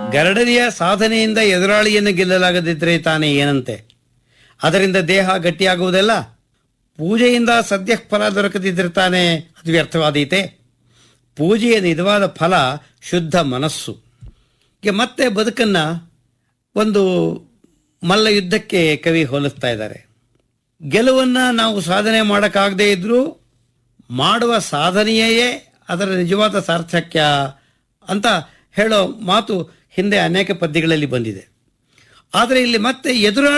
ಗರಡನೆಯ ಸಾಧನೆಯಿಂದ ಎದುರಾಳಿಯನ್ನು ಗೆಲ್ಲಲಾಗದಿದ್ದರೆ ತಾನೇ ಏನಂತೆ ಅದರಿಂದ ದೇಹ ಗಟ್ಟಿಯಾಗುವುದಲ್ಲ ಪೂಜೆಯಿಂದ ಸದ್ಯ ಫಲ ದೊರಕದಿದ್ದರೆ ತಾನೇ ಅದು ವ್ಯರ್ಥವಾದೀತೆ ಪೂಜೆಯ ನಿಜವಾದ ಫಲ ಶುದ್ಧ ಮನಸ್ಸು ಈಗ ಮತ್ತೆ ಬದುಕನ್ನ ಒಂದು ಮಲ್ಲ ಯುದ್ಧಕ್ಕೆ ಕವಿ ಹೋಲಿಸ್ತಾ ಇದ್ದಾರೆ ಗೆಲುವನ್ನು ನಾವು ಸಾಧನೆ ಮಾಡೋಕ್ಕಾಗದೇ ಇದ್ರೂ ಮಾಡುವ ಸಾಧನೆಯೇ ಅದರ ನಿಜವಾದ ಸಾರ್ಥಕ್ಯ ಅಂತ ಹೇಳೋ ಮಾತು ಹಿಂದೆ ಅನೇಕ ಪದ್ಯಗಳಲ್ಲಿ ಬಂದಿದೆ ಆದರೆ ಇಲ್ಲಿ ಮತ್ತೆ ಎದುರಾಳಿ